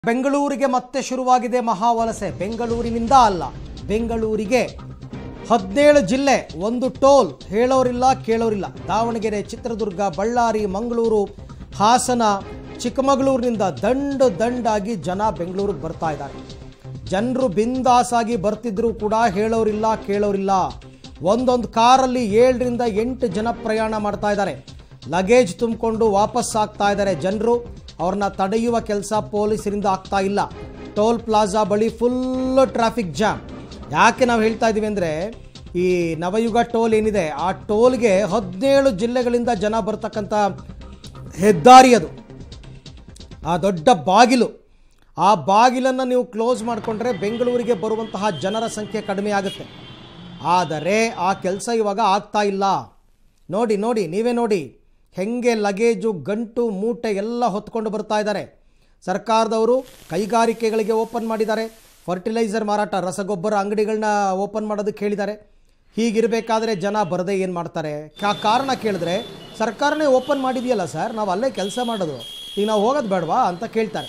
ಬೆಂಗಳೂರಿಗೆ ಮತ್ತೆ ಶುರುವಾಗಿದೆ ಮಹಾವಲಸೆ ಬೆಂಗಳೂರಿನಿಂದ ಅಲ್ಲ ಬೆಂಗಳೂರಿಗೆ ಹದಿನೇಳು ಜಿಲ್ಲೆ ಒಂದು ಟೋಲ್ ಹೇಳೋರಿಲ್ಲ ಕೇಳೋರಿಲ್ಲ ದಾವಣಗೆರೆ ಚಿತ್ರದುರ್ಗ ಬಳ್ಳಾರಿ ಮಂಗಳೂರು ಹಾಸನ ಚಿಕ್ಕಮಗಳೂರಿನಿಂದ ದಂಡು ದಂಡಾಗಿ ಜನ ಬೆಂಗಳೂರಿಗೆ ಬರ್ತಾ ಇದ್ದಾರೆ ಜನರು ಬಿಂದಾಸಾಗಿ ಬರ್ತಿದ್ರು ಕೂಡ ಹೇಳೋರಿಲ್ಲ ಕೇಳೋರಿಲ್ಲ ಒಂದೊಂದು ಕಾರಲ್ಲಿ ಏಳರಿಂದ ಎಂಟು ಜನ ಪ್ರಯಾಣ ಮಾಡ್ತಾ ಇದ್ದಾರೆ ಲಗೇಜ್ ತುಂಬಿಕೊಂಡು ವಾಪಸ್ ಆಗ್ತಾ ಇದ್ದಾರೆ ಜನರು ಅವ್ರನ್ನ ತಡೆಯುವ ಕೆಲಸ ಪೊಲೀಸರಿಂದ ಆಗ್ತಾ ಇಲ್ಲ ಟೋಲ್ ಪ್ಲಾಜಾ ಬಳಿ ಫುಲ್ ಟ್ರಾಫಿಕ್ ಜಾಮ್ ಯಾಕೆ ನಾವು ಹೇಳ್ತಾ ಇದ್ದೀವಿ ಅಂದರೆ ಈ ನವಯುಗ ಟೋಲ್ ಏನಿದೆ ಆ ಟೋಲ್ಗೆ ಹದಿನೇಳು ಜಿಲ್ಲೆಗಳಿಂದ ಜನ ಬರ್ತಕ್ಕಂಥ ಹೆದ್ದಾರಿ ಅದು ಆ ದೊಡ್ಡ ಬಾಗಿಲು ಆ ಬಾಗಿಲನ್ನು ನೀವು ಕ್ಲೋಸ್ ಮಾಡಿಕೊಂಡ್ರೆ ಬೆಂಗಳೂರಿಗೆ ಬರುವಂತಹ ಜನರ ಸಂಖ್ಯೆ ಕಡಿಮೆ ಆಗುತ್ತೆ ಆದರೆ ಆ ಕೆಲಸ ಇವಾಗ ಆಗ್ತಾ ಇಲ್ಲ ನೋಡಿ ನೋಡಿ ನೀವೇ ನೋಡಿ ಹೆಂಗೆ ಲಗೇಜು ಗಂಟು ಮೂಟೆ ಎಲ್ಲ ಹೊತ್ಕೊಂಡು ಬರ್ತಾ ಇದ್ದಾರೆ ಸರ್ಕಾರದವರು ಕೈಗಾರಿಕೆಗಳಿಗೆ ಓಪನ್ ಮಾಡಿದ್ದಾರೆ ಫರ್ಟಿಲೈಸರ್ ಮಾರಾಟ ರಸಗೊಬ್ಬರ ಅಂಗಡಿಗಳನ್ನ ಓಪನ್ ಮಾಡೋದಕ್ಕೆ ಹೇಳಿದ್ದಾರೆ ಹೀಗಿರಬೇಕಾದ್ರೆ ಜನ ಬರದೇ ಏನು ಮಾಡ್ತಾರೆ ಕಾ ಕಾರಣ ಕೇಳಿದ್ರೆ ಸರ್ಕಾರನೇ ಓಪನ್ ಮಾಡಿದೆಯಲ್ಲ ಸರ್ ನಾವು ಅಲ್ಲೇ ಕೆಲಸ ಮಾಡೋದು ಈಗ ನಾವು ಹೋಗೋದು ಬೇಡವಾ ಅಂತ ಕೇಳ್ತಾರೆ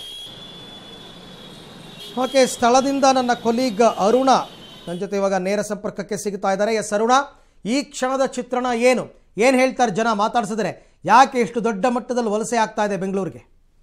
ಓಕೆ ಸ್ಥಳದಿಂದ ನನ್ನ ಕೊಲೀಗ್ ಅರುಣ ನನ್ನ ಜೊತೆ ಇವಾಗ ನೇರ ಸಂಪರ್ಕಕ್ಕೆ ಸಿಗ್ತಾ ಇದ್ದಾರೆ ಎಸ್ ಅರುಣ ಈ ಕ್ಷಣದ ಚಿತ್ರಣ ಏನು ಏನು ಹೇಳ್ತಾರೆ ಜನ ಮಾತಾಡ್ಸಿದ್ರೆ ಯಾಕೆ ಇಷ್ಟು ದೊಡ್ಡ ಮಟ್ಟದಲ್ಲಿ ವಲಸೆ ಆಗ್ತಾ ಇದೆ ಬೆಂಗಳೂರಿಗೆ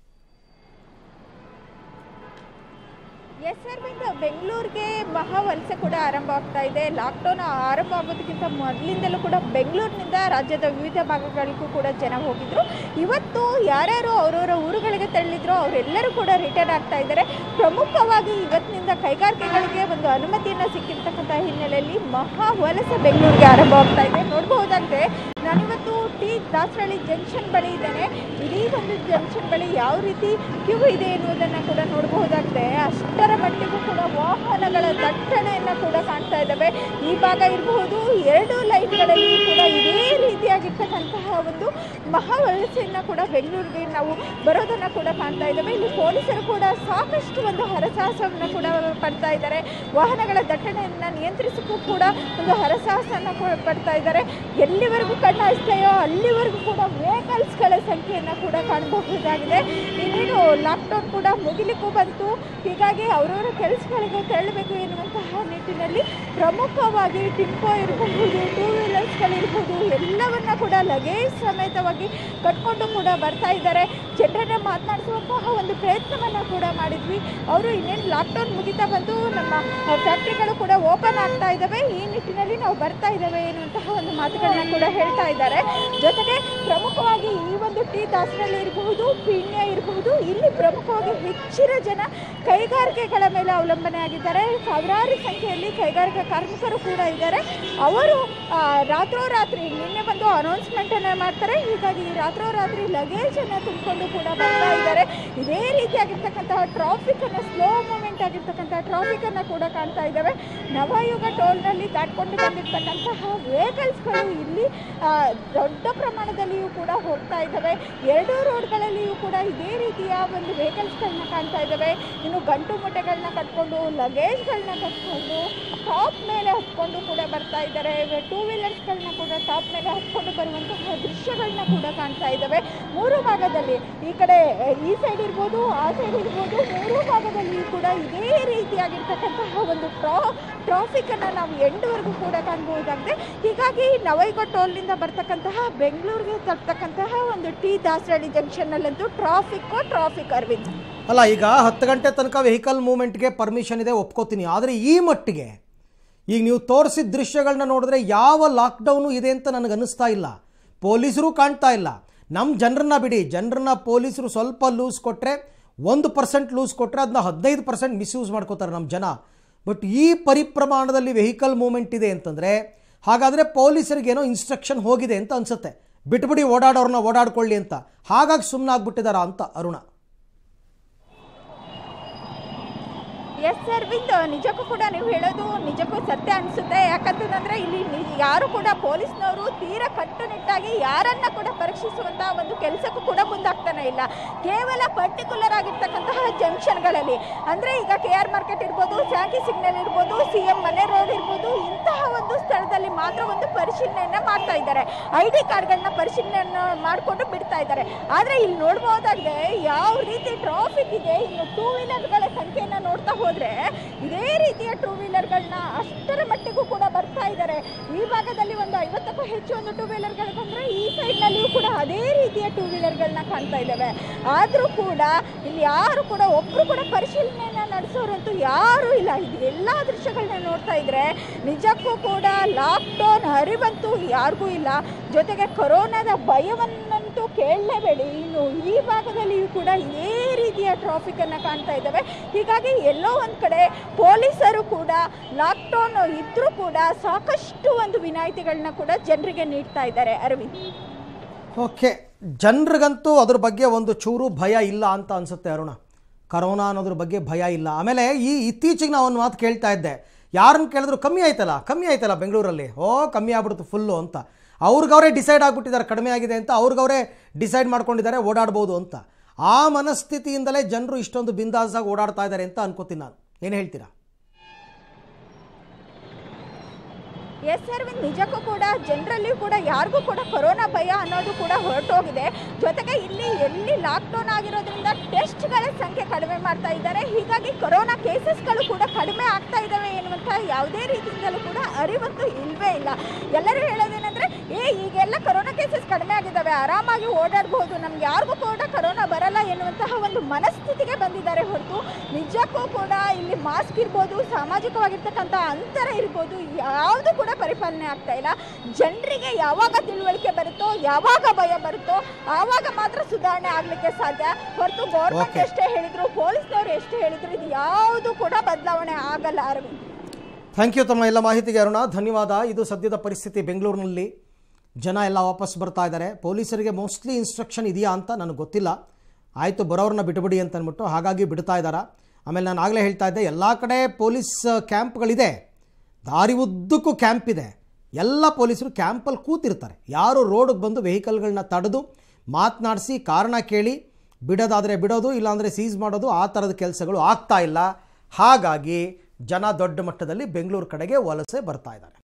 ಎಸ್ ಸರ್ ಬಿಂದು ಬೆಂಗಳೂರಿಗೆ ಮಹಾವಲಸೆ ಕೂಡ ಆರಂಭ ಆಗ್ತಾ ಇದೆ ಲಾಕ್ಡೌನ್ ಆರಂಭ ಆಗೋದಕ್ಕಿಂತ ಮೊದಲಿಂದಲೂ ಕೂಡ ಬೆಂಗಳೂರಿನಿಂದ ರಾಜ್ಯದ ವಿವಿಧ ಭಾಗಗಳಿಗೂ ಕೂಡ ಜನ ಹೋಗಿದ್ರು ಇವತ್ತು ಯಾರ್ಯಾರು ಅವರವರ ಊರುಗಳಿಗೆ ತೆರಳಿದ್ರು ಅವರೆಲ್ಲರೂ ಕೂಡ ರಿಟರ್ನ್ ಆಗ್ತಾ ಇದ್ದಾರೆ ಪ್ರಮುಖವಾಗಿ ಇವತ್ತಿನಿಂದ ಕೈಗಾರಿಕೆಗಳಿಗೆ ಒಂದು ಅನುಮತಿಯನ್ನು ಸಿಕ್ಕಿರ್ತಕ್ಕಂಥ ಹಿನ್ನೆಲೆಯಲ್ಲಿ ಮಹಾವಲಸೆ ಬೆಂಗಳೂರಿಗೆ ಆರಂಭ ಆಗ್ತಾ ಇದೆ ನೋಡಬಹುದಾಗಿದೆ ನಾನಿವತ್ತು ಟಿ ದಾಸರಳ್ಳಿ ಜಂಕ್ಷನ್ ಬಳಿ ಇದ್ದೇನೆ ಇಡೀ ಒಂದು ಜಂಕ್ಷನ್ ಬಳಿ ಯಾವ ರೀತಿ ಕ್ಯೂ ಇದೆ ಎನ್ನುವುದನ್ನು ಕೂಡ ನೋಡಬಹುದಾಗಿದೆ ಅಷ್ಟರ ಮಟ್ಟಿಗೂ ಕೂಡ ವಾಹನಗಳ ದಟ್ಟಣೆಯನ್ನು ಕೂಡ ಕಾಣ್ತಾ ಇದ್ದಾವೆ ಈ ಭಾಗ ಇರಬಹುದು ಎರಡು ಲೈನ್ಗಳಲ್ಲಿ ಕೂಡ ಇದೇ ರೀತಿಯಾಗಿರ್ತಕ್ಕಂತಹ ಒಂದು ಮಹಾವಲಸೆಯನ್ನು ಕೂಡ ಬೆಂಗಳೂರಿಗೆ ನಾವು ಬರೋದನ್ನು ಕೂಡ ಕಾಣ್ತಾ ಇದ್ದಾವೆ ಇಲ್ಲಿ ಪೊಲೀಸರು ಕೂಡ ಸಾಕಷ್ಟು ಒಂದು ಹರಸಾಹಸವನ್ನು ಕೂಡ ಪಡ್ತಾ ಇದ್ದಾರೆ ವಾಹನಗಳ ದಟ್ಟಣೆಯನ್ನು ನಿಯಂತ್ರಿಸಕ್ಕೂ ಕೂಡ ಒಂದು ಹರಸಾಹಸವನ್ನು ಕೂಡ ಪಡ್ತಾ ಇದ್ದಾರೆ ಎಲ್ಲಿವರೆಗೂ ಕಣ್ಣು ಹಾಯಿಸ್ತಾಯೋ ಅಲ್ಲಿವರೆಗೂ ಕೂಡ ವೆಹಿಕಲ್ಸ್ಗಳ ಸಂಖ್ಯೆಯನ್ನು ಕೂಡ ಕಾಣಬಹುದಾಗಿದೆ ಇನ್ನೇನು ಲಾಕ್ಡೌನ್ ಕೂಡ ಮುಗಿಲಿಕ್ಕೂ ಬಂತು ಹೀಗಾಗಿ ಅವರವರ ಕೆಲಸಗಳಿಗೆ ತೆರಳಬೇಕು ಎನ್ನುವಂತಹ ನಿಟ್ಟಿನಲ್ಲಿ ಪ್ರಮುಖವಾಗಿ ಟಿಂಪೋ ಇರಬಹುದು ಟೂ ವೀಲರ್ಸ್ಗಳಿರ್ಬೋದು ಎಲ್ಲವನ್ನ ಕೂಡ ಲಗೇಜ್ ಸಮೇತವಾಗಿ ಕಟ್ಕೊಂಡು ಕೂಡ ಬರ್ತಾ ಇದ್ದಾರೆ ಜನರನ್ನ ಮಾತನಾಡಿಸುವಂತಹ ಒಂದು ಪ್ರಯತ್ನವನ್ನು ಕೂಡ ಮಾಡಿದ್ವಿ ಅವರು ಇನ್ನೇನು ಲಾಕ್ಡೌನ್ ಮುಗಿತಾ ಬಂತು ನಮ್ಮ ಫ್ಯಾಕ್ಟ್ರಿಗಳು ಕೂಡ ಓಪನ್ ಆಗ್ತಾ ಇದ್ದಾವೆ ಈ ನಿಟ್ಟಿನಲ್ಲಿ ನಾವು ಬರ್ತಾ ಇದ್ದಾವೆ ಎನ್ನುವಂತಹ ಒಂದು ಮಾತುಗಳನ್ನ ಕೂಡ ಹೇಳ್ತಾ ಇದ್ದಾರೆ ಜೊತೆಗೆ ಪ್ರಮುಖವಾಗಿ ಈ ಒಂದು ಟಿ ದಾಸರಲ್ಲಿ ಇರಬಹುದು ಪೀಣ್ಯ ಇರಬಹುದು ಇಲ್ಲಿ ಪ್ರಮುಖವಾಗಿ ಹೆಚ್ಚಿನ ಜನ ಕೈಗಾರಿಕೆಗಳ ಮೇಲೆ ಅವಲಂಬನೆ ಆಗಿದ್ದಾರೆ ಸಾವಿರಾರು ಸಂಖ್ಯೆಯಲ್ಲಿ ಕೈಗಾರಿಕಾ ಕಾರ್ಮಿಕರು ಕೂಡ ಇದ್ದಾರೆ ಅವರು ಆ, ರಾತ್ರೋರಾತ್ರಿ ನಿನ್ನೆ ಬಂದು ಅನೌನ್ಸ್ಮೆಂಟನ್ನು ಮಾಡ್ತಾರೆ ಹೀಗಾಗಿ ಈ ರಾತ್ರೋರಾತ್ರಿ ಲಗೇಜನ್ನು ತುಂಬಿಕೊಂಡು ಕೂಡ ಬರ್ತಾ ಇದ್ದಾರೆ ಇದೇ ರೀತಿಯಾಗಿರ್ತಕ್ಕಂತಹ ಟ್ರಾಫಿಕನ್ನು ಸ್ಲೋ ಮೂಮೆಂಟ್ ಆಗಿರ್ತಕ್ಕಂತಹ ಟ್ರಾಫಿಕನ್ನು ಕೂಡ ಕಾಣ್ತಾ ಇದ್ದಾವೆ ನವಯುಗ ಟೋಲ್ನಲ್ಲಿ ದಾಟ್ಕೊಂಡು ಬಂದಿರ್ತಕ್ಕಂತಹ ವೆಹಿಕಲ್ಸ್ಗಳು ಇಲ್ಲಿ ಆ, ದೊಡ್ಡ ಪ್ರಮಾಣದಲ್ಲಿಯೂ ಕೂಡ ಹೋಗ್ತಾ ಇದ್ದಾವೆ ಎರಡೂ ರೋಡ್ಗಳಲ್ಲಿಯೂ ಕೂಡ ಇದೇ ರೀತಿಯ ಒಂದು ವೆಹಿಕಲ್ಸ್ಗಳನ್ನ ಕಾಣ್ತಾ ಇದ್ದಾವೆ ಇನ್ನು ಗಂಟು ಮೂಟೆಗಳನ್ನ ಕಟ್ಕೊಂಡು ಲಗೇಜ್ಗಳನ್ನ ಕಟ್ಕೊಂಡು ಟಾಪ್ ಮೇಲೆ ಹತ್ಕೊಂಡು ಕೂಡ ಬರ್ತಾ ಇದ್ದಾರೆ ಟೂ ವೀಲರ್ಸ್ಗಳನ್ನ ಕೂಡ ಟಾಪ್ ಮೇಲೆ ಹತ್ಕೊಂಡು ಬರುವಂತಹ ದೃಶ್ಯಗಳನ್ನ ಕೂಡ ಕಾಣ್ತಾ ಇದ್ದಾವೆ ಮೂರು ಭಾಗದಲ್ಲಿ ಈ ಕಡೆ ಆ, ಈ ಸೈಡ್ ಇರ್ಬೋದು ಆ ಸೈಡ್ ಇರ್ಬೋದು ಮೂರು ಭಾಗದಲ್ಲಿ ಕೂಡ ಇದೇ ರೀತಿಯಾಗಿರ್ತಕ್ಕಂತಹ ಒಂದು ಟ್ರಾ ಟ್ರಾಫಿಕನ್ನು ನಾವು ಎಂಡ್ವರೆಗೂ ಕೂಡ ಕಾಣಬಹುದಾಗಿದೆ ಹೀಗಾಗಿ ನವೈಗ ಟೋಲ್ನಿಂದ ಬರ್ತಕ್ಕಂತಹ ಬೆಂಗಳೂರಿಗೆ ತರ್ತಕ್ಕಂತಹ ಒಂದು ಟಿ ದಾಸರಳ್ಳಿ ಜಂಕ್ಷನ್ನಲ್ಲಂತೂ ಟ್ರಾಫಿಕ್ಕು ಟ್ರಾಫಿಕ್ ಅರವಿಂದ್ ಅಲ್ಲ ಈಗ ಹತ್ತು ಗಂಟೆ ತನಕ ವೆಹಿಕಲ್ ಮೂವ್ಮೆಂಟ್ಗೆ ಪರ್ಮಿಷನ್ ಇದೆ ಒಪ್ಕೋತೀನಿ ಆದರೆ ಈ ಮಟ್ಟಿಗೆ ಈಗ ನೀವು ತೋರಿಸಿದ ದೃಶ್ಯಗಳನ್ನ ನೋಡಿದ್ರೆ ಯಾವ ಲಾಕ್ಡೌನು ಇದೆ ಅಂತ ನನಗೆ ಅನ್ನಿಸ್ತಾ ಇಲ್ಲ ಪೊಲೀಸರು ಕಾಣ್ತಾ ಇಲ್ಲ ನಮ್ಮ ಜನರನ್ನ ಬಿಡಿ ಜನರನ್ನ ಪೊಲೀಸರು ಸ್ವಲ್ಪ ಲೂಸ್ ಕೊಟ್ಟರೆ ಒಂದು ಪರ್ಸೆಂಟ್ ಲೂಸ್ ಕೊಟ್ಟರೆ ಅದನ್ನ ಹದಿನೈದು ಪರ್ಸೆಂಟ್ ಮಿಸ್ಯೂಸ್ ಮಾಡ್ಕೋತಾರೆ ನಮ್ಮ ಜನ ಬಟ್ ಈ ಪರಿಪ್ರಮಾಣದಲ್ಲಿ ವೆಹಿಕಲ್ ಮೂವ್ಮೆಂಟ್ ಇದೆ ಅಂತಂದರೆ ಹಾಗಾದರೆ ಪೊಲೀಸರಿಗೇನೋ ಇನ್ಸ್ಟ್ರಕ್ಷನ್ ಹೋಗಿದೆ ಅಂತ ಅನಿಸುತ್ತೆ ಬಿಟ್ಬಿಡಿ ಓಡಾಡೋರನ್ನ ಓಡಾಡ್ಕೊಳ್ಳಿ ಅಂತ ಹಾಗಾಗಿ ಸುಮ್ಮನೆ ಆಗ್ಬಿಟ್ಟಿದಾರ ಅಂತ ಅರುಣ ಎಸ್ ಅರವಿಂದ್ ನಿಜಕ್ಕೂ ಕೂಡ ನೀವು ಹೇಳೋದು ನಿಜಕ್ಕೂ ಸತ್ಯ ಅನಿಸುತ್ತೆ ಯಾಕಂತಂದ್ರೆ ಇಲ್ಲಿ ನಿ- ಯಾರು ಕೂಡ ಪೊಲೀಸ್ನವರು ತೀರಾ ಕಟ್ಟುನಿಟ್ಟಾಗಿ ಯಾರನ್ನ ಕೂಡ ಪರೀಕ್ಷಿಸುವಂತಹ ಒಂದು ಕೆಲಸಕ್ಕೂ ಕೂಡ ಮುಂದಾಗ್ತಾನೆ ಇಲ್ಲ ಕೇವಲ ಪರ್ಟಿಕ್ಯುಲರ್ ಆಗಿರ್ತಕ್ಕಂತಹ ಜಂಕ್ಷನ್ಗಳಲ್ಲಿ ಅಂದ್ರೆ ಈಗ ಕೆ ಆರ್ ಮಾರ್ಕೆಟ್ ಇರ್ಬೋದು ಶಾಂತಿ ಸಿಗ್ನಲ್ ಇರ್ಬೋದು ಸಿ ಎಂ ಮನೆ ರೋಡ್ ಇರ್ಬೋದು ಇಂತಹ ಒಂದು ಸ್ಥಳದಲ್ಲಿ ಮಾತ್ರ ಒಂದು ಪರಿಶೀಲನೆಯನ್ನ ಮಾಡ್ತಾ ಇದ್ದಾರೆ ಐ ಡಿ ಕಾರ್ಡ್ಗಳನ್ನ ಪರಿಶೀಲನೆ ಮಾಡಿಕೊಂಡು ಬಿಡ್ತಾ ಇದ್ದಾರೆ ಆದ್ರೆ ಇಲ್ಲಿ ನೋಡ್ಬೋದಾಗಿದೆ ಯಾವ ರೀತಿ ಟ್ರಾಫಿಕ್ ಇದೆ ಇನ್ನು ಟೂ ವೀಲರ್ಗಳ ಸಂಖ್ಯೆಯನ್ನ ನೋಡ್ತಾ ಹೋದ್ರೆ ಇದೇ ರೀತಿಯ ಟೂ ವೀಲರ್ಗಳನ್ನ ಅಷ್ಟರ ಮಟ್ಟಿಗೂ ಕೂಡ ಬರ್ತಾ ಇದ್ದಾರೆ ಈ ಭಾಗದಲ್ಲಿ ಒಂದು ಐವತ್ತಕ್ಕೂ ಹೆಚ್ಚು ಒಂದು ಟೂ ವೀಲರ್ಗಳು ಬಂದ್ರೆ ಈ ಸೈಡ್ನಲ್ಲಿಯೂ ಕೂಡ ಅದೇ ರೀತಿಯ ಟೂ ವೀಲರ್ಗಳನ್ನ ಕಾಣ್ತಾ ಇದ್ದಾವೆ ಆದರೂ ಕೂಡ ಇಲ್ಲಿ ಯಾರು ಕೂಡ ಒಬ್ರು ಕೂಡ ಪರಿಶೀಲನೆಯನ್ನ ನಡೆಸೋರಂತೂ ಯಾರೂ ಇಲ್ಲ ಇದು ಎಲ್ಲ ದೃಶ್ಯಗಳನ್ನ ನೋಡ್ತಾ ಇದ್ರೆ ನಿಜಕ್ಕೂ ಕೂಡ ಲಾಕ್ಡೌನ್ ಅರಿವಂತೂ ಯಾರಿಗೂ ಇಲ್ಲ ಜೊತೆಗೆ ಕೊರೋನಾದ ಭಯವನ್ನಂತೂ ಕೇಳಲೇಬೇಡಿ ಇನ್ನು ಈ ಭಾಗದಲ್ಲಿಯೂ ಕೂಡ ಇದೇ ರೀತಿಯ ಟ್ರಾಫಿಕ್ ಅನ್ನ ಕಾಣ್ತಾ ಇದ್ದಾವೆ ಹೀಗಾಗಿ ಎಲ್ಲೋ ಒಂದ್ ಕಡೆ ಪೊಲೀಸರು ಕೂಡ ಲಾಕ್ಡೌನ್ ಇದ್ರೂ ಕೂಡ ಸಾಕಷ್ಟು ಒಂದು ವಿನಾಯಿತಿಗಳನ್ನ ಕೂಡ ಜನರಿಗೆ ನೀಡ್ತಾ ಇದ್ದಾರೆ ಅರವಿಂದ್ ಓಕೆ ಜನರಿಗಂತೂ ಅದ್ರ ಬಗ್ಗೆ ಒಂದು ಚೂರು ಭಯ ಇಲ್ಲ ಅಂತ ಅನಿಸುತ್ತೆ ಅರುಣ ಕರೋನಾ ಅನ್ನೋದ್ರ ಬಗ್ಗೆ ಭಯ ಇಲ್ಲ ಆಮೇಲೆ ಈ ಇತ್ತೀಚೆಗೆ ನಾವು ಒಂದು ಮಾತು ಕೇಳ್ತಾ ಇದ್ದೆ ಯಾರನ್ನ ಕೇಳಿದ್ರು ಕಮ್ಮಿ ಆಯ್ತಲ್ಲ ಕಮ್ಮಿ ಆಯ್ತಲ್ಲ ಬೆಂಗಳೂರಲ್ಲಿ ಓ ಕಮ್ಮಿ ಆಗ್ಬಿಡ್ತು ಫುಲ್ಲು ಅಂತ ಅವ್ರಿಗವರೇ ಡಿಸೈಡ್ ಆಗಿಬಿಟ್ಟಿದ್ದಾರೆ ಕಡಿಮೆ ಆಗಿದೆ ಅಂತ ಅವ್ರಿಗವರೇ ಡಿಸೈಡ್ ಮಾಡ್ಕೊಂಡಿದ್ದಾರೆ ಓಡಾಡ್ಬೋದು ಅಂತ ಆ ಮನಸ್ಥಿತಿಯಿಂದಲೇ ಜನರು ಇಷ್ಟೊಂದು ಬಿಂದಾಸಾಗಿ ಓಡಾಡ್ತಾ ಇದ್ದಾರೆ ಅಂತ ಅನ್ಕೋತೀನಿ ನಾನು ಏನು ಹೇಳ್ತೀರಾ ಎಸ್ ಅರವಿಂದ್ ನಿಜಕ್ಕೂ ಕೂಡ ಜನರಲ್ಲಿ ಕೂಡ ಯಾರಿಗೂ ಕೂಡ ಕೊರೋನಾ ಭಯ ಅನ್ನೋದು ಕೂಡ ಹೊರಟೋಗಿದೆ ಜೊತೆಗೆ ಇಲ್ಲಿ ಎಲ್ಲಿ ಲಾಕ್ಡೌನ್ ಆಗಿರೋದ್ರಿಂದ ಟೆಸ್ಟ್ಗಳ ಸಂಖ್ಯೆ ಕಡಿಮೆ ಮಾಡ್ತಾ ಇದ್ದಾರೆ ಹೀಗಾಗಿ ಕೊರೋನಾ ಕೇಸಸ್ಗಳು ಕೂಡ ಕಡಿಮೆ ಆಗ್ತಾ ಇದ್ದಾವೆ ಎನ್ನುವಂಥ ಯಾವುದೇ ರೀತಿಯಿಂದಲೂ ಕೂಡ ಅರಿವಂತೂ ಇಲ್ವೇ ಇಲ್ಲ ಎಲ್ಲರೂ ಹೇಳೋದೇನೆಂದ್ರೆ ಏ ಈಗೆಲ್ಲ ಕೊರೋನಾ ಕೇಸಸ್ ಕಡಿಮೆ ಆಗಿದ್ದಾವೆ ಆರಾಮಾಗಿ ಓಡಾಡಬಹುದು ನಮ್ಗೆ ಯಾರಿಗೂ ಕೂಡ ಕೊರೋನಾ ಬರಲ್ಲ ಎನ್ನುವಂತಹ ಒಂದು ಮನಸ್ಥಿತಿಗೆ ಬಂದಿದ್ದಾರೆ ಹೊರತು ನಿಜಕ್ಕೂ ಕೂಡ ಇಲ್ಲಿ ಮಾಸ್ಕ್ ಇರ್ಬೋದು ಸಾಮಾಜಿಕವಾಗಿರ್ತಕ್ಕಂಥ ಅಂತರ ಇರ್ಬೋದು ಯಾವುದು ಕೂಡ ಪರಿಪಾಲನೆ ಆಗ್ತಾ ಇಲ್ಲ ಜನರಿಗೆ ಯಾವಾಗ ತಿಳುವಳಿಕೆ ಬರುತ್ತೋ ಯಾವಾಗ ಭಯ ಬರುತ್ತೋ ಆವಾಗ ಮಾತ್ರ ಸುಧಾರಣೆ ಆಗ್ಲಿಕ್ಕೆ ಸಾಧ್ಯ ಹೊರತು ಗೌರ್ಮೆಂಟ್ Okay. ಎಷ್ಟೇ ಹೇಳಿದ್ರು ಪೊಲೀಸ್ನವರು ಎಷ್ಟೇ ಹೇಳಿದ್ರು ಇದು ಯಾವುದು ಕೂಡ ಬದಲಾವಣೆ ಆಗಲ್ಲ ಅರವಿಂದ್ ಥ್ಯಾಂಕ್ ಯು ತಮ್ಮ ಎಲ್ಲ ಮಾಹಿತಿಗೆ ಅರುಣ ಧನ್ಯವಾದ ಇದು ಸದ್ಯದ ಪರಿಸ್ಥಿತಿ ಬೆಂಗಳೂರಿನಲ್ಲಿ ಜನ ಎಲ್ಲ ವಾಪಸ್ ಬರ್ತಾ ಇದ್ದಾರೆ ಪೊಲೀಸರಿಗೆ ಮೋಸ್ಟ್ಲಿ ಇನ್ಸ್ಟ್ರಕ್ಷನ್ ಇದೆಯಾ ಅಂತ ನನಗೆ ಗೊತ್ತಿಲ್ಲ ಆಯಿತು ಬರೋರನ್ನ ಬಿಟ್ಬಿಡಿ ಅಂತ ಅಂದ್ಬಿಟ್ಟು ಹಾಗಾಗಿ ಬಿಡ್ತಾ ಇದ್ದಾರೆ ಆಮೇಲೆ ನಾನು ಆಗಲೇ ಹೇಳ್ತಾ ಇದ್ದೆ ಎಲ್ಲ ಕಡೆ ಪೊಲೀಸ್ ಕ್ಯಾಂಪ್ಗಳಿದೆ ದಾರಿ ಉದ್ದಕ್ಕೂ ಕ್ಯಾಂಪ್ ಇದೆ ಎಲ್ಲ ಪೊಲೀಸರು ಕ್ಯಾಂಪಲ್ಲಿ ಕೂತಿರ್ತಾರೆ ಯಾರು ರೋಡಿಗೆ ಬಂದು ವೆಹಿಕಲ್ಗಳನ್ನ ತಡೆದು ಮಾತನಾಡಿಸಿ ಕಾರಣ ಕೇಳಿ ಬಿಡೋದಾದರೆ ಬಿಡೋದು ಇಲ್ಲಾಂದರೆ ಸೀಸ್ ಮಾಡೋದು ಆ ಥರದ ಕೆಲಸಗಳು ಆಗ್ತಾ ಇಲ್ಲ ಹಾಗಾಗಿ ಜನ ದೊಡ್ಡ ಮಟ್ಟದಲ್ಲಿ ಬೆಂಗಳೂರು ಕಡೆಗೆ ವಲಸೆ ಬರ್ತಾ ಇದ್ದಾರೆ